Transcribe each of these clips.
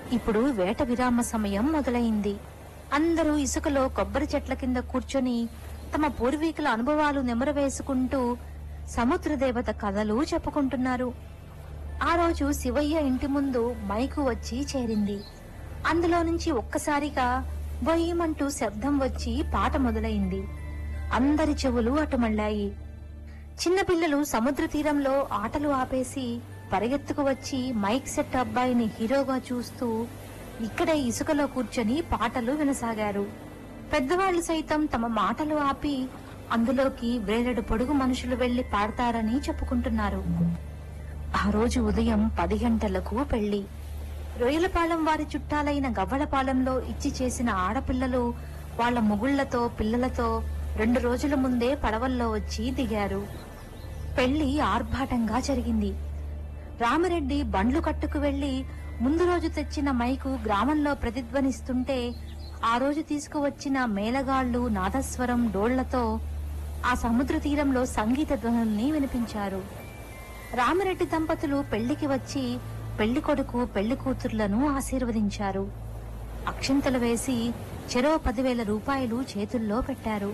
ఇప్పుడు వేట విరామ సమయం మొదలైంది అందరూ ఇసుకలో కొబ్బరి చెట్ల కింద కూర్చొని తమ పూర్వీకుల అనుభవాలు నెమరవేసుకుంటూ సముద్ర దేవత కథలు చెప్పుకుంటున్నారు ఆ రోజు శివయ్య ఇంటి ముందు మైకు వచ్చి చేరింది అందులో నుంచి ఒక్కసారిగా బొయ్యమంటూ శబ్దం వచ్చి పాట మొదలైంది అందరి చెవులు అటు మళ్ళాయి చిన్నపిల్లలు సముద్ర తీరంలో ఆటలు ఆపేసి పరిగెత్తుకు వచ్చి మైక్ సెట్ అబ్బాయిని హీరోగా చూస్తూ ఇక్కడే ఇసుకలో కూర్చొని పాటలు వినసాగారు పెద్దవాళ్లు సైతం తమ మాటలు ఆపి అందులోకి వేలెడు పొడుగు మనుషులు వెళ్లి పాడతారని చెప్పుకుంటున్నారు ఆ రోజు ఉదయం పది గంటలకు పెళ్లి రొయ్యలపాలెం వారి చుట్టాలైన గవ్వలపాలెంలో ఇచ్చి చేసిన ఆడపిల్లలు వాళ్ళ ముగుళ్లతో పిల్లలతో రెండు రోజుల ముందే పడవల్లో వచ్చి దిగారు పెళ్లి ఆర్భాటంగా జరిగింది రామిరెడ్డి బండ్లు కట్టుకు వెళ్లి ముందు రోజు తెచ్చిన మైకు గ్రామంలో ప్రతిధ్వనిస్తుంటే ఆ రోజు తీసుకువచ్చిన మేళగాళ్లు నాదస్వరం డోళ్లతో ఆ సముద్ర తీరంలో సంగీత ధ్వనుల్ని వినిపించారు రామిరెడ్డి దంపతులు పెళ్లికి వచ్చి పెళ్లి కొడుకు పెళ్లి కూతుర్లను ఆశీర్వదించారు అక్షింతలు వేసి చెరో పదివేల రూపాయలు చేతుల్లో పెట్టారు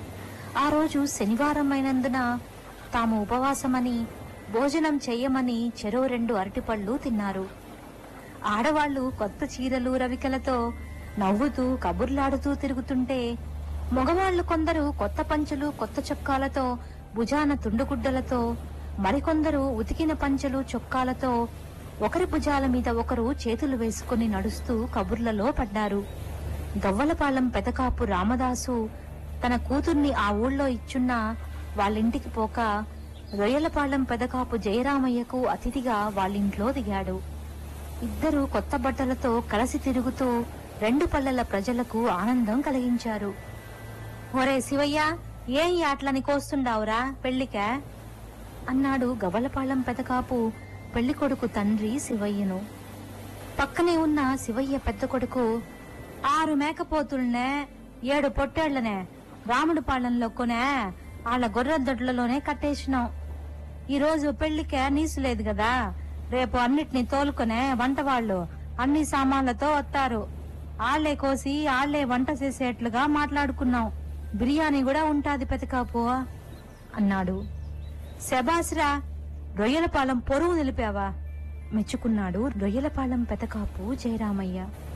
ఆ రోజు శనివారం అయినందున తాము ఉపవాసమని భోజనం చెయ్యమని చెరో రెండు అరటిపళ్ళు తిన్నారు ఆడవాళ్లు కొత్త చీరలు రవికలతో నవ్వుతూ కబుర్లాడుతూ తిరుగుతుంటే మగవాళ్లు కొందరు కొత్త పంచలు కొత్త చొక్కాలతో భుజాన తుండుగుడ్డలతో మరికొందరు ఉతికిన పంచలు చొక్కాలతో ఒకరి భుజాల మీద ఒకరు చేతులు వేసుకుని నడుస్తూ కబుర్లలో పడ్డారు గవ్వలపాలెం పెదకాపు రామదాసు తన కూతుర్ని ఆ ఊళ్ళో ఇచ్చున్నా వాళ్ళింటికి పోక రొయ్యలపాలెం పెదకాపు జయరామయ్యకు అతిథిగా వాళ్ళింట్లో దిగాడు ఇద్దరు కొత్త బట్టలతో కలిసి తిరుగుతూ రెండు పల్లెల ప్రజలకు ఆనందం కలిగించారు ఒరే శివయ్య ఏం ఈ ఆటలని కోస్తుండావురా పెళ్లికా అన్నాడు గవలపాలెం పెదకాపు పెళ్లి కొడుకు తండ్రి శివయ్యను పక్కనే ఉన్న శివయ్య పెద్ద కొడుకు ఆరు మేకపోతుల్నే ఏడు పొట్టేళ్లనే రాముడి పాలెంలో కొనే వాళ్ళ గొర్రె దొడ్లలోనే కట్టేసినాం ఈ రోజు పెళ్లికే నీసు లేదు కదా రేపు అన్నిటిని తోలుకొనే వంట వాళ్ళు అన్ని సామాన్లతో వస్తారు ఆళ్లే కోసి ఆళ్లే వంట చేసేట్లుగా మాట్లాడుకున్నాం బిర్యానీ కూడా ఉంటాది పెతకాపు అన్నాడు శబాస్రా రొయ్యలపాలెం పొరుగు నిలిపావా మెచ్చుకున్నాడు రొయ్యలపాలెం పెతకాపు జయరామయ్య